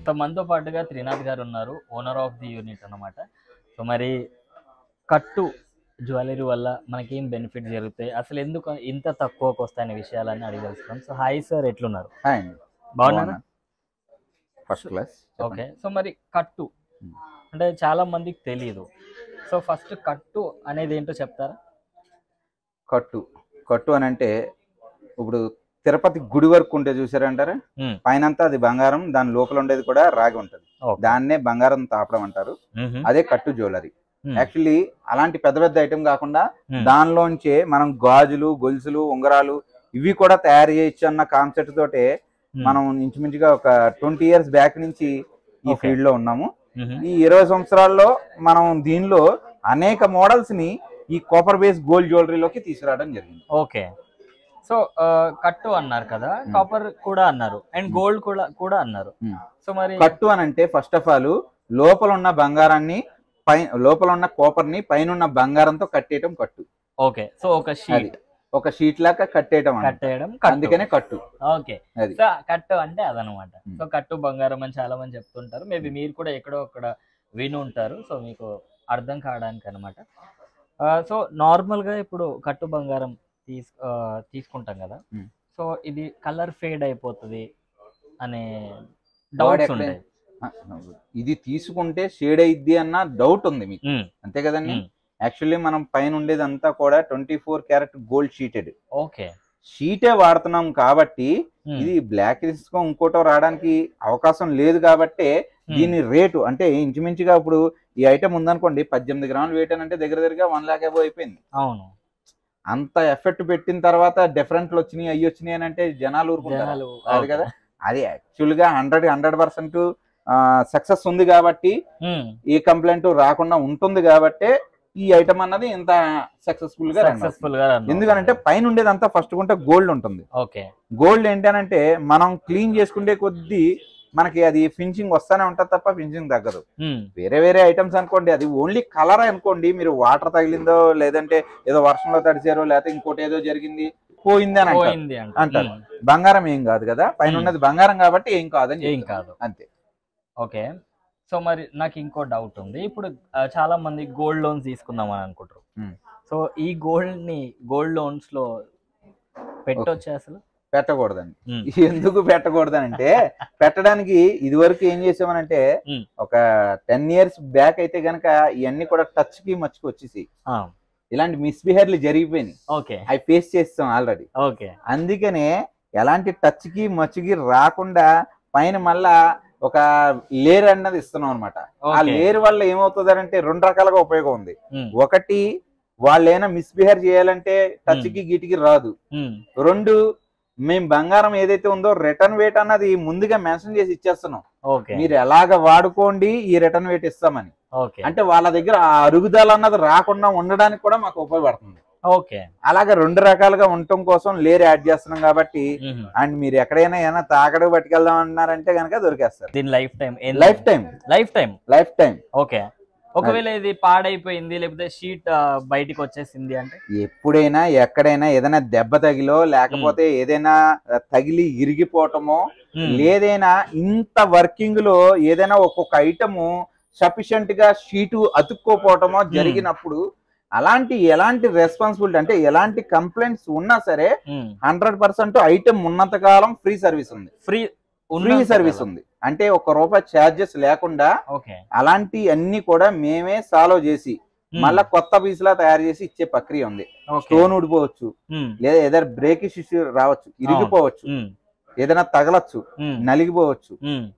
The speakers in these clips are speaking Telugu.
సో మనతో పాటుగా త్రినాథ్ గారు ఉన్నారు ఓనర్ ఆఫ్ ది యూనిట్ అన్నమాట సో మరి కట్టు జ్యువెలరీ వల్ల మనకి ఏం బెనిఫిట్ జరుగుతాయి అసలు ఎందుకు ఇంత తక్కువకి వస్తాయనే విషయాలన్నీ అడిగి తెలుసుకున్నాం సో హాయ్ సార్ ఎట్లున్నారు హాయ్ అండి బాగున్నారా ఫస్ట్ క్లాస్ ఓకే సో మరి కట్టు Hmm. అంటే చాలా మందికి తెలియదు సో ఫస్ట్ కట్టు అనేది ఏంటో చెప్తారా కట్టు కట్టు అని అంటే ఇప్పుడు తిరుపతి గుడి వరకు ఉంటే చూసారంటారా Hmm. పైనంతా అది బంగారం దాని లోపల ఉండేది కూడా రాగి ఉంటది Okay. దాన్నే బంగారం తాపడం అంటారు మ్మ్. అదే కట్టు జ్యువెలరీ Hmm. యాక్చువల్లీ అలాంటి పెద్ద పెద్ద ఐటమ్ కాకుండా Hmm. దానిలోంచే మనం గాజులు గొలుసులు ఉంగరాలు ఇవి కూడా తయారు చేయొచ్చు అన్న కాన్సెప్ట్ తోటే Hmm. మనం ఇంచుమించుగా ఒక ట్వంటీ ఇయర్స్ బ్యాక్ నుంచి ఈ Okay. ఫీల్డ్ లో ఉన్నాము మ్మ్. ఈ ఇరవై సంవత్సరాల్లో మనం దీనిలో అనేక మోడల్స్ ని ఈ కాపర్ బేస్ గోల్డ్ జ్యువెలరీలోకి తీసుకురావడం జరిగింది ఓకే సో ఆ, కట్టు అన్నారు కదా కాపర్ కూడా అన్నారు అండ్ గోల్డ్ కూడా కూడా అన్నారు Hmm. సో మరి కట్టు అని అంటే ఫస్ట్ ఆఫ్ ఆల్ లోపల ఉన్న బంగారాన్ని పై లోపల ఉన్న కాపర్ ని పైన ఉన్న బంగారంతో కట్టేయటం కట్టు ఓకే సో ఒక అది షీట్ ఒక షీట్ లాగా కట్టేయటం అన్నమాట. కట్టేయడం అందుకనే కట్టు ఓకే అది. సో కట్టు అంటే అదనమాట Hmm. సో కట్టు బంగారం అని చాలా మంది చెప్తుంటారు మేబీ మీరు కూడా ఎక్కడో అక్కడ విని ఉంటారు సో మీకు అర్థం కావడానికి అనమాట సో నార్మల్ గా ఇప్పుడు కట్టు బంగారం తీసు ఆ, తీసుకుంటాం కదా Hmm. సో ఇది కలర్ ఫేడ్ అయిపోతుంది అనే వాడు డౌట్స్ ఎక్కడ- ఉంటాయి ఆ, ఇది తీసుకుంటే షేడ్ అయిద్ది అన్న డౌట్ ఉంది మీకు Hmm. అంతే కదండి Hmm. యాక్చువల్లీ మనం పైన ఉండేదంతా కూడా twenty four carat gold sheeted okay షీటే వాడుతున్నాం కాబట్టి Hmm. ఇది బ్లాక్ రిస్క్ ఇంకోటో రావడానికి అవకాశం లేదు కాబట్టి Hmm. దీని రేటు అంటే ఇంచుమించుగా ఇప్పుడు ఈ ఐటమ్ ఉందనుకోండి పద్దెనిమిది గ్రాములు వెయిట్ అని అంటే దగ్గర దగ్గరగా వన్ లాక్ అబో అయిపోయింది అవును అంత ఎఫెక్ట్ పెట్టిన తర్వాత డిఫరెంట్లు వచ్చినాయి అయ్యి వచ్చినాయి అని అంటే జనాలు ఊరుకుంటారు జనాలు అది కదా అది యాక్చువల్ గా హండ్రెడ్ హండ్రెడ్ పర్సెంట్ సక్సెస్ ఉంది కాబట్టి Hmm. ఏ కంప్లైంట్ రాకుండా ఉంటుంది కాబట్టి ఈ ఐటమ్ అన్నది ఇంత సక్సెస్ఫుల్ గా run అవుతుంది. సక్సెస్ఫుల్ గా run ఎందుకనంటే పైన ఉండేది అంతా ఫస్ట్ కొంటే గోల్డ్ ఉంటుంది ఓకే గోల్డ్ ఏంటంటే మనం క్లీన్ చేసుకుంటే కొద్దీ మనకి అది ఫినిషింగ్ వస్తానే ఉంటుంది తప్ప ఫినిషింగ్ తగ్గదు వేరే వేరే ఐటమ్స్ అనుకోండి అది ఓన్లీ కలర్ అనుకోండి మీరు వాటర్ తగిలిందో లేదంటే ఏదో వర్షంలో తడిచారో లేకపోతే ఇంకోటి ఏదో జరిగింది పోయింది అని అంటారు పోయింది అంట అంటారు. Hmm. బంగారం ఏం కాదు కదా పైన Hmm. ఉన్నది బంగారం కాబట్టి ఏం కాదని ఏం చెప్తారు. కాదు అంతే ఓకే సో మరి నాకు ఇంకో డౌట్ ఉంది ఇప్పుడు ఆ, చాలా మంది గోల్డ్ లోన్స్ తీసుకుందాం అని అనుకుంటారు Hmm. సో ఈ గోల్డ్ ని గోల్డ్ లోన్స్ లో పెట్టొచ్చా అసలు పెట్టకూడదండి Hmm. ఎందుకు పెట్టకూడదని అంటే పెట్టడానికి ఇది వరకు ఏం చేసామనంటే Hmm. ఒక టెన్ ఇయర్స్ బ్యాక్ అయితే గనక ఇవన్నీ కూడా టచ్ కి మచ్చుకు వచ్చేసి ఆ, ఇలాంటి మిస్బిహేర్లు జరిగిపోయినాయి ఓకే అవి ఫేస్ చేస్తాం ఆల్రెడీ ఓకే అందుకనే ఎలాంటి టచ్ కి మచ్చుకి రాకుండా పైన మళ్ళా ఒక లేర్ అన్నది ఇస్తున్నాం అనమాట ఆ ఓకే లేర్ వల్ల ఏమవుతుంది అంటే రెండు రకాలుగా ఉపయోగం ఉంది Hmm. ఒకటి వాళ్ళు ఏమైనా మిస్బిహేవ్ చేయాలంటే టచ్ కి గీటికి రాదు Hmm. రెండు మేము బంగారం ఏదైతే ఉందో రిటర్న్ వేట్ అన్నది ముందుగా మెన్షన్ చేసి ఇచ్చేస్తున్నాం ఓకే మీరు ఎలాగ వాడుకోండి ఈ రిటర్న్ వేట్ ఇస్తామని ఓకే అంటే వాళ్ళ దగ్గర ఆ అరుగుదల అన్నది రాకుండా ఉండడానికి కూడా మాకు ఉపయోగపడుతుంది ఓకే అలాగే రెండు రకాలుగా ఉండటం కోసం లేరు యాడ్ చేస్తున్నాం కాబట్టి మ్మ్. అండ్ మీరు ఎక్కడైనా ఏమైనా తాకడు పట్టుకెళ్దాం అన్నారంటే కనుక దొరికేస్తారు దీని life time life time life time life time okay ఒకవేళ ఇది పాడైపోయింది లేకపోతే షీట్ బయటికి వచ్చేసింది అంటే ఎప్పుడైనా ఎక్కడైనా ఏదైనా దెబ్బ తగిలో లేకపోతే ఏదైనా తగిలి ఇరిగిపోవటమో Hmm. లేదైనా ఇంత వర్కింగ్ లో ఏదైనా ఒక్కొక్క ఐటము సఫిషియెంట్ గా షీటు అతుక్కోపోవటమో జరిగినప్పుడు అలాంటి ఎలాంటి రెస్పాన్సిబిలిటీ అంటే ఎలాంటి కంప్లైంట్స్ ఉన్నా సరే హండ్రెడ్ పర్సెంట్ ఐటమ్ ఉన్నంత కాలం ఫ్రీ సర్వీస్ ఉంది ఫ్రీ ఫ్రీ సర్వీస్ ఉంది అంటే ఒక్క రూపాయి ఛార్జెస్ లేకుండా ఓకే అలాంటి అన్ని కూడా మేమే సాల్వ్ చేసి మళ్ళా కొత్త పీస్ లా తయారు చేసి ఇచ్చే ప్రక్రియ ఉంది స్టోన్ ఊడిపోవచ్చు లేదా ఏదైనా బ్రేక్ ఇష్యూ రావచ్చు ఇరిగిపోవచ్చు ఏదైనా తగలచ్చు నలిగిపోవచ్చు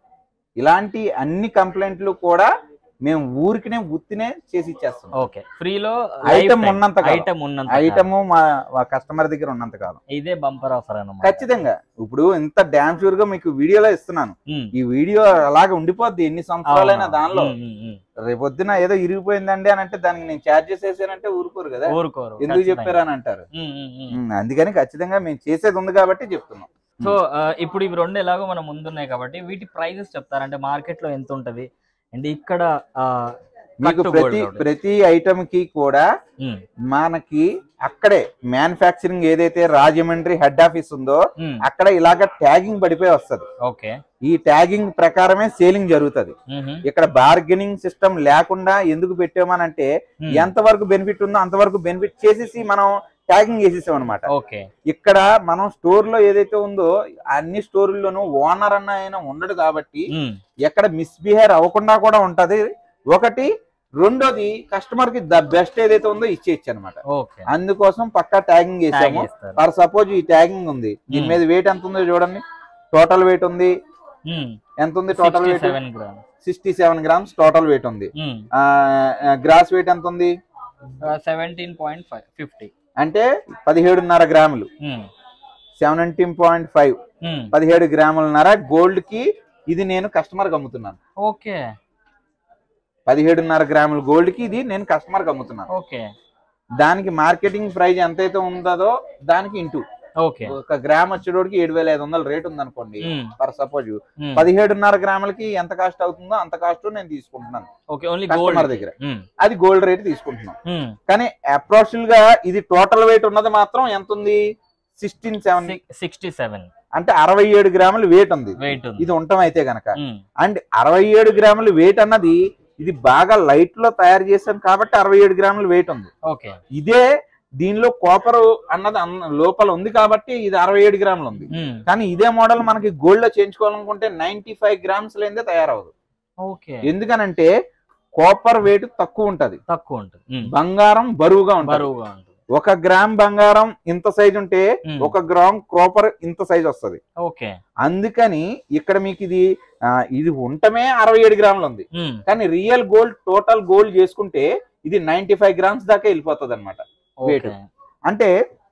ఇలాంటి అన్ని కంప్లైంట్లు కూడా మేము ఊరికినే ఉత్తినే చేసి ఇచ్చేస్తాం ఓకే ఫ్రీలో ఐటమ్ ఉన్నంత కాలం. ఐటమ్ ఉన్నంత ఐటమ్ మా కస్టమర్ దగ్గర ఉన్నంత కాలం కాలం. ఇదే బంపర్ ఆఫర్ అన్నమాట ఖచ్చితంగా ఇప్పుడు ఇంత డ్యామ్ షూర్ గా మీకు వీడియోలో ఇస్తున్నాను ఉమ్. ఈ వీడియో అలాగే ఉండిపోద్ది ఎన్ని సంవత్సరాలైనా అవును. దానిలో ఉమ్, ఉమ్, ఉమ్. రేపొద్దున ఏదో ఇరిగిపోయిందండి అని అంటే దానికి నేను ఛార్జెస్ వేసానంటే ఊరుకోరు కదా ఊరుకోరు ఎందుకు ఖచ్చితంగా. చెప్పారు అని అంటారు ఉమ్, ఉమ్, ఉమ్. ఉమ్, అందుకని ఖచ్చితంగా మేము చేసేది ఉంది కాబట్టి చెప్తున్నాం సో ఆ, ఇప్పుడు ఇవి రెండు ఎలాగో మనం ముందున్నాయి కాబట్టి వీటి ప్రైజెస్ చెప్తారంటే మార్కెట్ లో ఎంత ఉంటది అండ్ ఇక్కడ మీకు కట్టు ప్రతి gold ఒకటి. ప్రతి ఐటమ్ కి కూడా ఉమ్, మనకి అక్కడే మ్యానుఫ్యాక్చరింగ్ ఏదైతే రాజమండ్రి హెడ్ ఆఫీస్ ఉందో ఉమ్, అక్కడ ఇలాగ ట్యాగింగ్ పడిపోయి వస్తది ఓకే ఈ ట్యాగింగ్ ప్రకారమే సేలింగ్ జరుగుతది ఉహు, ఇక్కడ బార్గెనింగ్ సిస్టమ్ లేకుండా ఎందుకు పెట్టామనంటే ఉమ్, ఎంత వరకు బెనిఫిట్ ఉందో అంతవరకు బెనిఫిట్ చేసేసి మనం ట్యాగింగ్ చేసేసాం అనమాట ఓకే ఇక్కడ మనం స్టోర్ లో ఏదైతే ఉందో అన్ని స్టోర్లలోనూ ఓనర్ అన్న ఆయన ఉండడు కాబట్టి ఉమ్, ఎక్కడ మిస్బిహేవ్ అవ్వకుండా కూడా ఉంటది ఒకటి రెండోది కస్టమర్ కి ద బెస్ట్ ఏదైతే ఉందో ఇచ్చేయచ్చు అనమాట ఓకే అందుకోసం పక్కా ట్యాగింగ్ ట్యాగ్ చేసాము చేస్తారు ఫర్ సపోజ్ ఈ ట్యాగింగ్ ఉంది దీని Hmm. మీద వెయిట్ ఎంత ఉందో చూడండి టోటల్ వెయిట్ ఉంది ఉమ్, ఎంత ఉంది total weight 67 grams sixty seven grams total weight ఉంది ఉమ్, గ్రాస్ వెయిట్ ఎంత ఉంది సెవెంటీన్ పాయింట్ ఫైవ్ ఫిఫ్టీ అంటే పదిహేడున్నర గ్రాములు um, seventeen point five um, పదిహేడు గ్రాములన్నర గోల్డ్ కి ఇది నేను కస్టమర్ కి అమ్ముతున్నాను ఓకే పదిహేడున్నర గ్రాముల గోల్డ్ కి ఇది నేను కస్టమర్ కి అమ్ముతున్నాను ఓకే దానికి మార్కెటింగ్ ప్రైస్ ఎంతైతే ఉందో దానికి ఇంటూ ఓకే ఒక గ్రామ్ వచ్చేటోడికి ఏడు వేల ఐదు వందల రేట్ ఉంది అనుకోండి ఉమ్, ఫర్ సపోజ్ ఉమ్, పదిహేడున్నర గ్రాములకి ఎంత కాస్ట్ అవుతుందో అంత కాస్ట్ నేను తీసుకుంటున్నాను ఓకే ఓన్లీ కస్టమర్ గోల్డ్ దగ్గర ఉమ్, అది గోల్డ్ రేట్ తీసుకుంటున్నాం ఉమ్, కానీ అప్రాక్సిమేట్ గా ఇది టోటల్ వెయిట్ ఉన్నది మాత్రం ఎంత ఉంది sixteen seven six- sixty seven అంటే అరవై ఏడు గ్రాములు వెయిట్ ఉంది వెయిట్ ఉంది ఇది ఉండటం అయితే గనక ఉమ్, అండ్ అరవై ఏడు గ్రాములు వెయిట్ అన్నది ఇది బాగా లైట్ లో తయారు చేసాం కాబట్టి అరవై ఏడు గ్రాములు వెయిట్ ఉంది ఓకే ఇదే దీనిలో కాపర్ అన్నది అన్న- లోపల ఉంది కాబట్టి ఇది అరవై ఏడు గ్రాములు ఉంది ఉమ్, కానీ ఇదే మోడల్ మనకి గోల్డ్ లో చేయించుకోవాలనుకుంటే నైన్టీ ఫైవ్ గ్రామ్స్ లేదే తయారవదు ఓకే ఎందుకనంటే కాపర్ వెయిట్ తక్కువ ఉంటది తక్కువ ఉంటుంది ఉమ్, బంగారం బరువుగా ఉంటది బరువుగా ఉంటుంది ఒక గ్రామ్ బంగారం ఇంత సైజ్ ఉంటే ఉమ్, ఒక గ్రామ్ కాపర్ ఇంత సైజ్ వస్తది ఓకే అందుకని ఇక్కడ మీకు ఇది ఆ, ఇది ఉండటమే అరవై ఏడు గ్రాములు ఉంది ఉమ్, కానీ రియల్ గోల్డ్ టోటల్ గోల్డ్ చేసుకుంటే ఇది నైన్టీ ఫైవ్ గ్రామ్స్ దాకా వెళ్ళిపోతుంది అనమాట Weight. ఓకే అంటే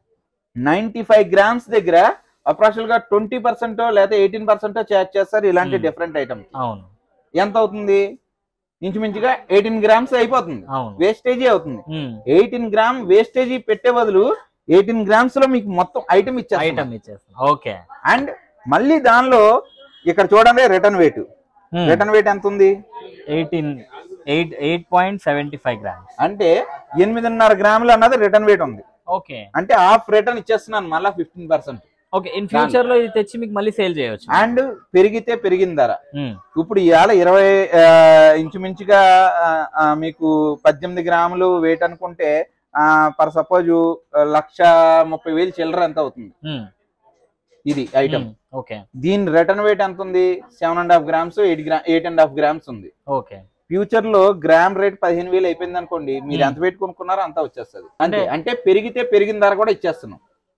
నైన్టీ ఫైవ్ గ్రామ్స్ దగ్గర అప్రాక్సిమేట్ గా ట్వంటీ పర్సెంట్ లేదా ఎయిటీన్ పర్సెంట్ చార్జ్ చేస్తారు ఇలాంటి Hmm. డిఫరెంట్ ఐటమ్ అవును ఎంత అవుతుంది ఇంచుమించుగా ఎయిటీన్ గ్రామ్స్ అయిపోతుంది అవును వేస్టేజీ అవుతుంది ఉమ్, ఎయిటీన్ గ్రామ్ వేస్టేజీ పెట్టే బదులు ఎయిటీన్ గ్రామ్స్ లో మీకు మొత్తం ఐటమ్ ఇచ్చేస్తాం ఐటమ్ ఇచ్చేస్తాం ఓకే అండ్ మళ్ళీ దానిలో ఇక్కడ చూడండి రిటర్న్ వెయిట్ రిటర్న్ వెయిట్ ఎంత ఉంది eighteen eight eight point seventy five grams అంటే ఎనిమిదిన్నర గ్రాములు అన్నది రిటర్న్ వెయిట్ ఉంది ఓకే అంటే హాఫ్ రిటర్న్ ఇచ్చేస్తున్నాను మళ్ళీ fifteen percent okay in future లో ఇది తెచ్చి మీకు మళ్ళీ సేల్ చేయొచ్చు అండ్ పెరిగితే పెరిగిన ధర ఉమ్, ఇప్పుడు ఇవాళ ఇరవై ఆ, ఇంచుమించుగా ఆ, ఆ, మీకు పద్దెనిమిది గ్రాములు వెయిట్ అనుకుంటే పర్ సపోజ్ లక్ష ముప్పై వేలు చిల్లర ఎంత అవుతుంది ఉమ్, ఇది ఐటమ్ ఉమ్, ఓకే దీని రిటర్న్ వెయిట్ ఎంత ఉంది seven and half grams eight gram eight and half grams ఉంది ఓకే ఫ్యూచర్ లో గ్రామ్ రేట్ పదిహేను వేలు అయిపోయింది అనుకోండి మీరు Hmm. ఎంత వెయిట్ కొనుక్కున్నారో అంత వచ్చేస్తుంది అంటే అంటే- అంటే పెరిగితే పెరిగిన ధర కూడా ఇచ్చేస్తున్నాం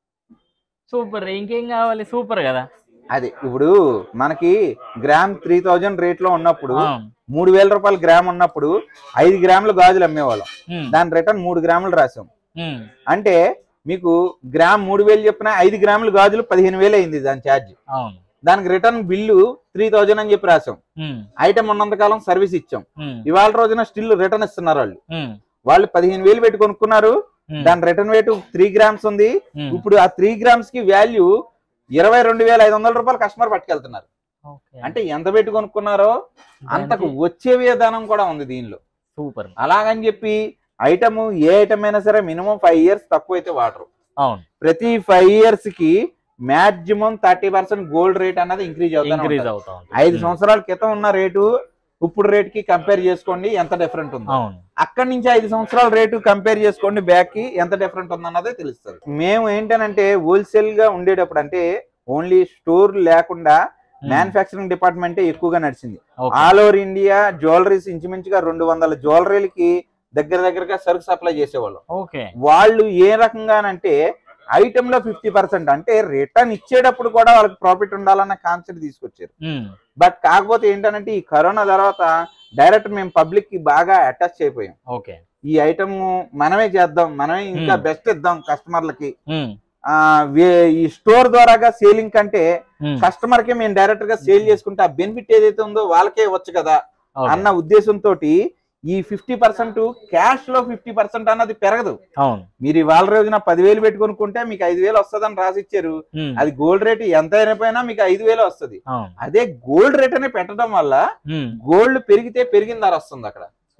సూపర్ ఇంకేం కావాలి సూపర్ కదా అది ఇప్పుడు మనకి గ్రామ్ త్రీ థౌజండ్ రేట్ లో ఉన్నప్పుడు ఆ, మూడు వేల రూపాయల గ్రామ్ ఉన్నప్పుడు ఐదు గ్రాములు గాజులు అమ్మేవాళ్ళం ఉమ్, దాని రిటర్న్ మూడు గ్రాములు రాసాం ఉమ్, అంటే మీకు గ్రామ్ మూడు వేలు చెప్పిన ఐదు గ్రాములు గాజులు పదిహేను వేలు అయింది దాని ఛార్జ్ అవును దానికి రిటర్న్ బిల్లు త్రీ థౌజండ్ అని చెప్పి రాసాం ఉమ్, ఐటమ్ ఉన్నంత కాలం సర్వీస్ ఇచ్చాం ఉమ్, ఇవాళ రోజున స్టిల్ రిటర్న్ ఇస్తున్నారు వాళ్ళు ఉమ్, వాళ్ళు పదిహేను వేలు పెట్టి కొనుక్కున్నారు ఉమ్, దాని రిటర్న్ వెయిట్ త్రీ గ్రామ్స్ ఉంది ఉమ్, ఇప్పుడు ఆ త్రీ గ్రామ్స్ కి వాల్యూ ఇరవై రెండు వేల ఐదు వందల రూపాయలు కస్టమర్ పట్టుకెళ్తున్నారు ఓకే. అంటే ఎంత పెట్టి కొనుక్కున్నారో అంతకు దానికి వచ్చే విధానం కూడా ఉంది దీనిలో సూపర్ అలాగని చెప్పి ఐటమ్ ఏ ఐటమ్ అయినా సరే మినిమం ఫైవ్ ఇయర్స్ తక్కువ అయితే వాడరు అవును ప్రతి ఫైవ్ ఇయర్స్ కి maximum thirty percent gold rate అన్నది ఇంక్రీజ్ ఇంక్రీజ్ అవుతుంది అవుతా ఉంటుంది. ఐదు ఉమ్, సంవత్సరాల క్రితం ఉన్న రేటు ఇప్పుడు రేట్ కి కంపేర్ చేసుకోండి ఎంత డిఫరెంట్ ఉంది అవును అక్కడి నుంచి ఐదు సంవత్సరాల రేటు కంపేర్ చేసుకోండి బ్యాక్ కి ఎంత డిఫరెంట్ ఉందన్నదే తెలుస్తుంది మేము ఏంటనంటే హోల్సేల్ గా ఉండేటప్పుడు అంటే ఓన్లీ స్టోర్ లేకుండా ఉమ్, మ్యానుఫ్యాక్చరింగ్ డిపార్ట్మెంట్ ఎక్కువగా నడిచింది okay. All over India jewelleries ఇంచుమించుగా రెండు వందల జ్యువెలరీలకి దగ్గర దగ్గరగా సరుకు సప్లై చేసేవాళ్ళం ఓకే వాళ్ళు ఏ రకంగానంటే ఐటమ్ లో ఫిఫ్టీ పర్సెంట్ అంటే రిటర్న్ ఇచ్చేటప్పుడు కూడా వాళ్ళకి ప్రాఫిట్ ఉండాలన్న కాన్సెప్ట్ తీసుకొచ్చారు ఉమ్, బట్ కాకపోతే ఏంటంటే ఈ కరోనా తర్వాత డైరెక్ట్ మేము పబ్లిక్ కి బాగా అటాచ్ అయిపోయాం ఓకే ఈ ఐటమ్ మనమే చేద్దాం మనమే ఇంకా Hmm. బెస్ట్ ఇద్దాం కస్టమర్లకి ఉమ్, ఆ వే- ఈ స్టోర్ ద్వారాగా సేలింగ్ కంటే ఉమ్, కస్టమర్ కి మేము డైరెక్ట్ గా సేల్ చేసుకుంటే ఆ బెనిఫిట్ ఏదైతే ఉందో వాళ్ళకే వచ్చు కదా ఓకే. అన్న ఉద్దేశంతో ఈ ఫిఫ్టీ పర్సెంట్ క్యాష్ లో ఫిఫ్టీ పర్సెంట్ అన్నది పెరగదు అవును మీరు ఇవాళ రోజున పదివేలు పెట్టుకొనుకుంటే మీకు ఐదు వేలు వస్తుందని రాసిచ్చారు ఉమ్, అది గోల్డ్ రేట్ ఎంత అయిపోయినా మీకు ఐదు వేలు వస్తుంది అవును అదే గోల్డ్ రేట్ అనే పెట్టడం వల్ల ఉమ్, గోల్డ్ పెరిగితే పెరిగిన ధర వస్తుంది అక్కడ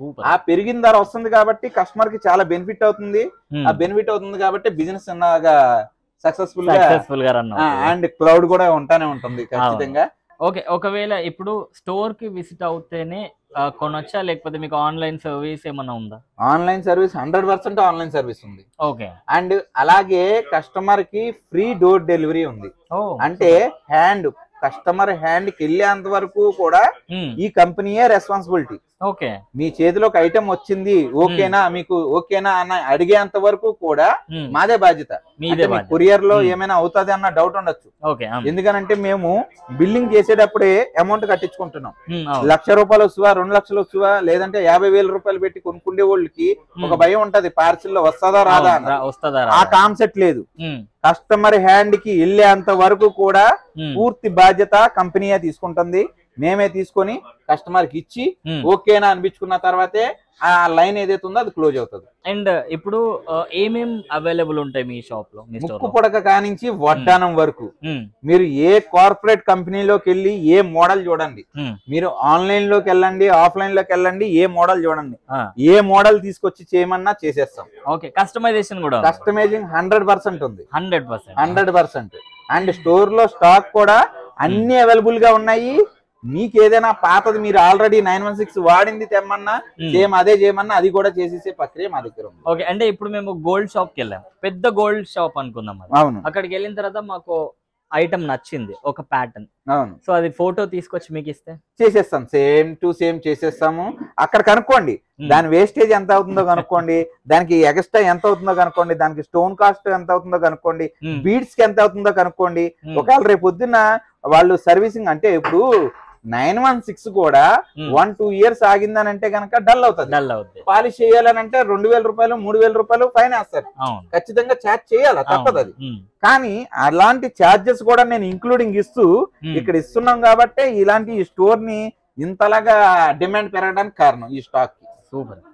సూపర్ ఆ పెరిగిన ధర వస్తుంది కాబట్టి కస్టమర్ కి చాలా బెనిఫిట్ అవుతుంది ఆ బెనిఫిట్ అవుతుంది కాబట్టి బిజినెస్ అన్నగా సక్సెస్ఫుల్ గా సక్సెస్ఫుల్ గా రన్ అండ్ క్లౌడ్ కూడా ఉంటానే ఉంటుంది ఖచ్చితంగా ఓకే ఒకవేళ ఇప్పుడు స్టోర్ కి విజిట్ అవుతేనే ఆ, కొనొచ్చా లేకపోతే మీకు ఆన్లైన్ సర్వీస్ ఏమన్నా ఉందా online service hundred percent online service ఉంది ఓకే అండ్ అలాగే కస్టమర్ కి ఫ్రీ డోర్ డెలివరీ ఉంది ఓ అంటే హ్యాండ్ కస్టమర్ హ్యాండ్ కి వెళ్ళేంత వరకు కూడా ఈ కంపెనీయే రెస్పాన్సిబిలిటీ ఓకే మీ చేతిలోకి ఐటమ్ వచ్చింది ఓకేనా మీకు ఓకేనా అన్న అడిగేంత వరకు కూడా మాదే బాధ్యత మీదే కొరియర్ లో Hmm. ఏమైనా అవుతుంది అన్న డౌట్ ఉండొచ్చు ఓకే ఎందుకనంటే మేము బిల్లింగ్ చేసేటప్పుడే అమౌంట్ కట్టించుకుంటున్నాం లక్ష రూపాయలు వస్తువా రెండు లక్షలు వస్తువా లేదంటే యాభై వేల రూపాయలు పెట్టి కొనుక్కునే వాళ్ళకి ఒక భయం ఉంటది పార్సిల్ లో వస్తుందా రాదా అన్న. వస్తుందా ఆ కాన్సెప్ట్ లేదు కస్టమర్ హ్యాండ్ కి వెళ్ళేంత వరకు కూడా పూర్తి బాధ్యత కంపెనీయే తీసుకుంటుంది మేమే తీసుకొని కస్టమర్ కి ఇచ్చి ఓకేనా అనిపించుకున్న తర్వాతే ఆ లైన్ ఏదైతే ఉందో అది క్లోజ్ అవుతుంది అండ్ ఇప్పుడు ఆ, ఏమేం అవైలబుల్ ఉంటాయి మీ షాప్ లో మీ స్టోర్ ముక్కు లో పొడక కానించి వడ్డానం వరకు ఉమ్, మీరు ఏ కార్పొరేట్ కంపెనీలోకి వెళ్ళి ఏ మోడల్ చూడండి ఉమ్, మీరు ఆన్లైన్ లోకి వెళ్ళండి ఆఫ్లైన్ లోకి వెళ్ళండి ఏ మోడల్ చూడండి ఆ, ఏ మోడల్ తీసుకొచ్చి చేయమన్నా చేసేస్తాం ఓకే కస్టమైజేషన్ కూడా కస్టమైజింగ్ హండ్రెడ్ పర్సెంట్ ఉంది hundred percent hundred percent and store లో స్టాక్ కూడా అన్ని అవైలబుల్ గా ఉన్నాయి మీకు ఏదైనా పాతది మీరు ఆల్రెడీ నైన్ వన్ సిక్స్ వాడింది తెమ్మన్నా సేమ్ అదే చేయమన్నా అది కూడా చేసేసే ప్రక్రియ మా దగ్గర ఉంది ఓకే అంటే ఇప్పుడు మేము గోల్డ్ షాప్ కి వెళ్ళాం పెద్ద గోల్డ్ షాప్ అనుకుందాం అది అవును అక్కడికి వెళ్ళిన తర్వాత మాకు ఐటమ్ నచ్చింది ఒక ప్యాటర్న్ అవును సో అది ఫోటో తీసుకొచ్చి మీకు ఇస్తే చేసేస్తాం సేమ్ టు సేమ్ చేసేస్తాము అక్కడ కనుక్కోండి Hmm. దాని వేస్టేజ్ ఎంత అవుతుందో కనుక్కోండి దానికి ఎక్స్ట్రా ఎంత అవుతుందో కనుక్కోండి దానికి స్టోన్ కాస్ట్ ఎంత అవుతుందో కనుక్కోండి ఉమ్, బీడ్స్ కి ఎంత అవుతుందో కనుక్కోండి ఉమ్, ఒకవేళ రేపు పొద్దున్న వాళ్ళు సర్వీసింగ్ అంటే ఇప్పుడు నైన్ వన్ సిక్స్ కూడా ఉమ్, వన్ టూ ఇయర్స్ ఆగిందని అంటే కనుక డల్ అవుతుంది డల్ అవుద్ది పాలిష్ చేయాలని అంటే రెండు వేల రూపాయలు మూడు వేల రూపాయలు ఫైన్ వేస్తారు అవును ఖచ్చితంగా ఛార్జ్ చేయాలి తప్పదు అది ఉమ్, కానీ అలాంటి ఛార్జెస్ కూడా నేను ఇంక్లూడింగ్ ఇస్తూ ఉమ్, ఇక్కడ ఇస్తున్నాం కాబట్టి ఇలాంటి ఈ స్టోర్ ని ఇంతలాగా డిమాండ్ పెరగడానికి కారణం ఈ స్టాక్ కి సూపర్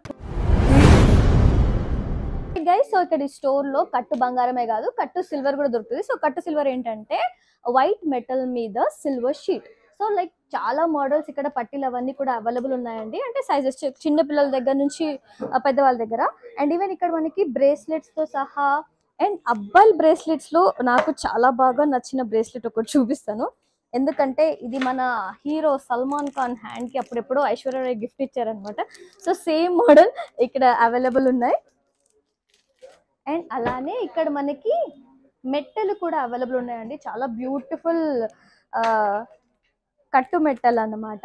గైస్ సో ఇక్కడ ఈ స్టోర్ లో కట్టు బంగారమే కాదు కట్టు సిల్వర్ కూడా దొరుకుతుంది సో కట్టు సిల్వర్ ఏంటంటే వైట్ మెటల్ మీద సిల్వర్ షీట్ సో లైక్ చాలా మోడల్స్ ఇక్కడ పట్టీలు అవన్నీ కూడా అవైలబుల్ ఉన్నాయండి అంటే సైజెస్ చిన్న పిల్లల దగ్గర నుంచి ఆ, పెద్దవాళ్ళ దగ్గర అండ్ ఈవెన్ ఇక్కడ మనకి బ్రేస్లెట్స్ తో సహా అండ్ అబ్బాయిల బ్రేస్లెట్స్ లో నాకు చాలా బాగా నచ్చిన బ్రేస్లెట్ ఒకటి చూపిస్తాను ఎందుకంటే ఇది మన హీరో సల్మాన్ ఖాన్ హ్యాండ్ కి అప్పుడెప్పుడో ఐశ్వర్య రాయ్ గిఫ్ట్ ఇచ్చారనమాట సో సేమ్ మోడల్ ఇక్కడ అవైలబుల్ ఉన్నాయి అండ్ అలానే ఇక్కడ మనకి మెట్టెలు కూడా అవైలబుల్ ఉన్నాయండి చాలా బ్యూటిఫుల్ కట్టు మెట్టలు అన్నమాట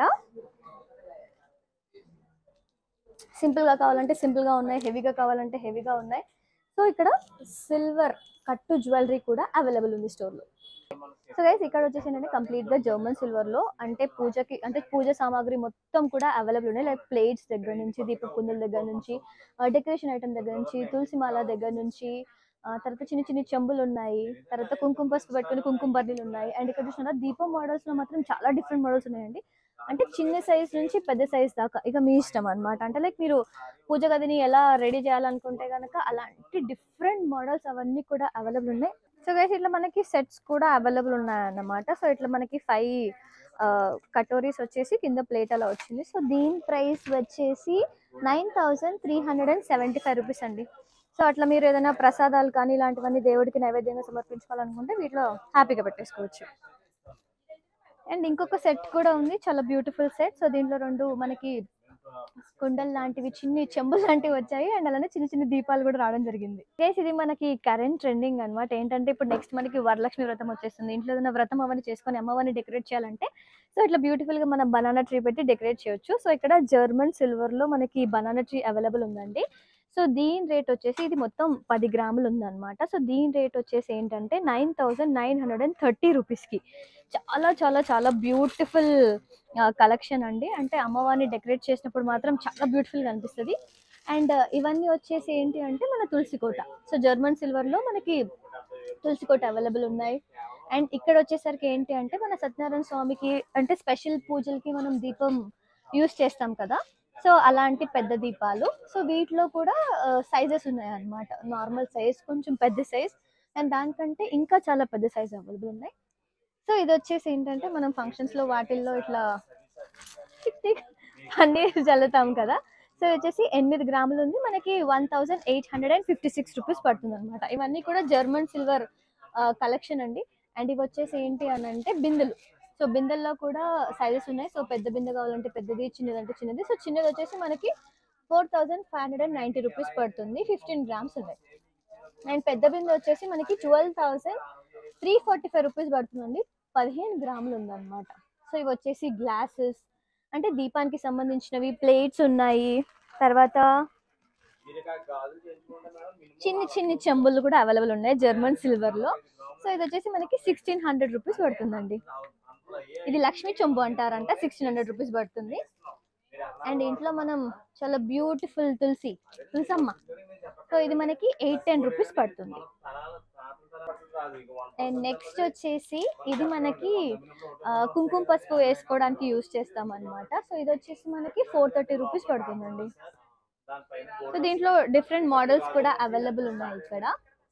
సింపుల్ గా కావాలంటే సింపుల్ గా ఉన్నాయి హెవీగా కావాలంటే హెవీగా ఉన్నాయి సో ఇక్కడ సిల్వర్ కట్టు జ్యువెలరీ కూడా అవైలబుల్ ఉంది స్టోర్ లో సో గైస్ ఇక్కడ వచ్చేసి ఏంటంటే కంప్లీట్ గా జర్మన్ సిల్వర్ లో అంటే పూజకి అంటే పూజ సామాగ్రి మొత్తం కూడా అవైలబుల్ ఉన్నాయి లైక్ ప్లేట్స్ దగ్గర నుంచి దీప కుందుల దగ్గర నుంచి డెకరేషన్ ఐటమ్ దగ్గర నుంచి తులసి మాల దగ్గర నుంచి ఆ, తర్వాత చిన్న చిన్న చెంబులు ఉన్నాయి తర్వాత కుంకుమ పసుపు పెట్టుకుని కుంకుమ బర్నీలు ఉన్నాయి అండ్ ఇక్కడ చూసిన దీపం మోడల్స్ లో మాత్రం చాలా డిఫరెంట్ మోడల్స్ ఉన్నాయండి అంటే చిన్న సైజ్ నుంచి పెద్ద సైజ్ దాకా ఇక మీ ఇష్టం అన్నమాట అంటే లైక్ మీరు పూజ గదిని ఎలా రెడీ చేయాలనుకుంటే కనుక అలాంటి డిఫరెంట్ మోడల్స్ అవన్నీ కూడా అవైలబుల్ ఉన్నాయి సో గైస్ ఇట్లా మనకి సెట్స్ కూడా అవైలబుల్ ఉన్నాయన్నమాట సో ఇట్లా మనకి ఫైవ్ కటోరీస్ వచ్చేసి కింద ప్లేట్ అలా వచ్చింది సో దీని ప్రైస్ వచ్చేసి nine thousand three hundred and seventy five rupees అండి సో అట్లా మీరు ఏదైనా ప్రసాదాలు కానీ ఇలాంటివన్నీ దేవుడికి నైవేద్యంగా సమర్పించుకోవాలనుకుంటే వీటిలో హ్యాపీగా పెట్టేసుకోవచ్చు అండ్ ఇంకొక సెట్ కూడా ఉంది చాలా బ్యూటిఫుల్ సెట్ సో దీంట్లో రెండు మనకి కుండలు లాంటివి చిన్ని చెంబులు లాంటివి వచ్చాయి అండ్ అలానే చిన్న చిన్న దీపాలు కూడా రావడం జరిగింది కేస్ ఇది మనకి కరెంట్ ట్రెండింగ్ అన్నమాట ఏంటంటే ఇప్పుడు నెక్స్ట్ మనకి వరలక్ష్మి వ్రతం వచ్చేస్తుంది ఇంట్లో ఏదైనా వ్రతం అవన్నీ చేసుకొని అమ్మవారిని డెకరేట్ చేయాలంటే సో ఇట్లా బ్యూటిఫుల్ గా మనం బనానా ట్రీ పెట్టి డెకరేట్ చేయొచ్చు సో ఇక్కడ జర్మన్ సిల్వర్ లో మనకి బనానా ట్రీ అవైలబుల్ ఉందండి సో దీని రేట్ వచ్చేసి ఇది మొత్తం పది గ్రాములు ఉందన్నమాట సో దీని రేట్ వచ్చేసి ఏంటంటే nine thousand nine hundred and thirty రూపీస్కి చాలా చాలా చాలా బ్యూటిఫుల్ కలెక్షన్ అండి అంటే అమ్మవారిని డెకరేట్ చేసినప్పుడు మాత్రం చాలా బ్యూటిఫుల్గా అనిపిస్తుంది అండ్ ఇవన్నీ వచ్చేసి ఏంటి అంటే మన తులసి కోట సో జర్మన్ సిల్వర్లో మనకి తులసి కోట అవైలబుల్ ఉన్నాయి అండ్ ఇక్కడ వచ్చేసరికి ఏంటి అంటే మన సత్యనారాయణ స్వామికి అంటే స్పెషల్ పూజలకి మనం దీపం యూస్ చేస్తాం కదా సో అలాంటి పెద్ద దీపాలు సో వీటిలో కూడా సైజెస్ ఉన్నాయి అన్నమాట నార్మల్ సైజ్ కొంచెం పెద్ద సైజ్ అండ్ దానికంటే ఇంకా చాలా పెద్ద సైజ్ అవైలబుల్ ఉన్నాయి సో ఇది వచ్చేసి ఏంటంటే మనం ఫంక్షన్స్ లో వాటిల్లో ఇట్లా టిక్ టిక్ పన్నీర్ చల్లుతాం కదా సో ఇది వచ్చేసి ఎనిమిది గ్రాములు ఉంది మనకి one thousand eight hundred and fifty six rupees పడుతుంది అనమాట ఇవన్నీ కూడా జర్మన్ సిల్వర్ కలెక్షన్ అండి అండ్ ఇవి వచ్చేసి ఏంటి అని అంటే బిందెలు సో బిందెల్లో కూడా సైజెస్ ఉన్నాయి సో పెద్ద బిందె కావాలంటే పెద్దది చిన్నది అంటే చిన్నది సో చిన్నది వచ్చేసి మనకి four thousand five hundred and ninety rupees పడుతుంది ఫిఫ్టీన్ గ్రామ్స్ ఉన్నాయి అండ్ పెద్ద బిందె వచ్చేసి మనకి twelve thousand three forty five rupees పడుతుందండి పదిహేను గ్రాములు ఉందన్నమాట సో ఇవి వచ్చేసి గ్లాసెస్ అంటే దీపానికి సంబంధించినవి ప్లేట్స్ ఉన్నాయి తర్వాత చిన్ని చిన్ని చెంబులు కూడా అవైలబుల్ ఉన్నాయి జర్మన్ సిల్వర్ లో సో ఇది వచ్చేసి మనకి సిక్స్టీన్ హండ్రెడ్ రూపీస్ పడుతుందండి ఇది లక్ష్మీ చెంబు అంటారంట సిక్స్టీన్ హండ్రెడ్ రూపీస్ పడుతుంది అండ్ ఇంట్లో మనం చాలా బ్యూటిఫుల్ తులసి తులసమ్మ సో ఇది మనకి ఎయిట్ టెన్ రూపీస్ పడుతుంది అండ్ నెక్స్ట్ వచ్చేసి ఇది మనకి ఆ, కుంకుమ పసుపు వేసుకోవడానికి యూస్ చేస్తాం అనమాట సో ఇది వచ్చేసి మనకి ఫోర్ థర్టీ రూపీస్ పడుతుందండి సో దీంట్లో డిఫరెంట్ మోడల్స్ కూడా అవైలబుల్ ఉన్నాయి ఇక్కడ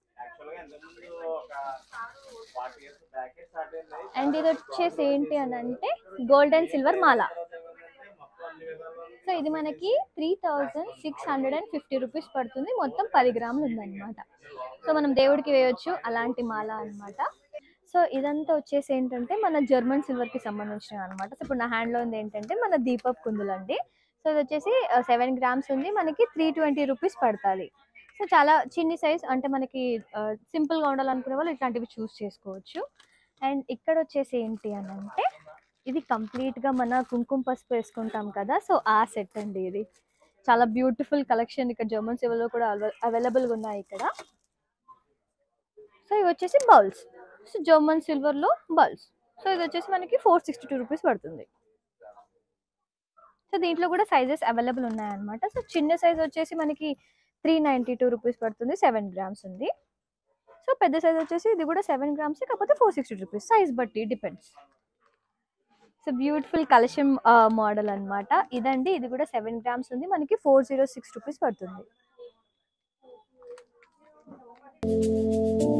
అండ్ ఇది వచ్చేసి ఏంటి అని అంటే గోల్డ్ అండ్ సిల్వర్ మాల సో ఇది మనకి three thousand six hundred and fifty rupees పడుతుంది మొత్తం పది గ్రాములు ఉందన్నమాట సో మనం దేవుడికి వేయొచ్చు అలాంటి మాల అన్నమాట సో ఇదంతా వచ్చేసి ఏంటంటే మన జర్మన్ సిల్వర్కి సంబంధించినవి అనమాట సో ఇప్పుడు నా హ్యాండ్లో ఉంది ఏంటంటే మన దీపక్ కుందులు అండి సో ఇది వచ్చేసి సెవెన్ గ్రామ్స్ ఉంది మనకి త్రీ ట్వంటీ రూపీస్ పడుతుంది సో చాలా చిన్ని సైజ్ అంటే మనకి సింపుల్గా ఉండాలనుకునే వాళ్ళు ఇట్లాంటివి చూస్ చేసుకోవచ్చు అండ్ ఇక్కడ వచ్చేసి ఏంటి అని అంటే ఇది కంప్లీట్గా మన కుంకుమ పసుపు వేసుకుంటాం కదా సో ఆ సెట్ అండి ఇది చాలా బ్యూటిఫుల్ కలెక్షన్ ఇక్కడ జర్మన్ సిల్వర్లో కూడా అవైలబుల్గా ఉన్నాయి ఇక్కడ సో ఇవి వచ్చేసి బౌల్స్ సో జర్మన్ సిల్వర్లో బౌల్స్ సో ఇది వచ్చేసి మనకి ఫోర్ సిక్స్టీ టూ రూపీస్ పడుతుంది సో దీంట్లో కూడా సైజెస్ అవైలబుల్ ఉన్నాయన్నమాట సో చిన్న సైజ్ వచ్చేసి మనకి త్రీ నైంటీ టూ రూపీస్ పడుతుంది సెవెన్ గ్రామ్స్ ఉంది సో పెద్ద సైజ్ వచ్చేసి ఇది కూడా సెవెన్ గ్రామ్స్ కాకపోతే ఫోర్ సిక్స్టీ రూపీస్ సైజ్ బట్టి depends so beautiful collection model అన్నమాట ఇదండి ఇది కూడా సెవెన్ గ్రామ్స్ ఉంది మనకి ఫోర్ జీరో సిక్స్ రూపీస్ పడుతుంది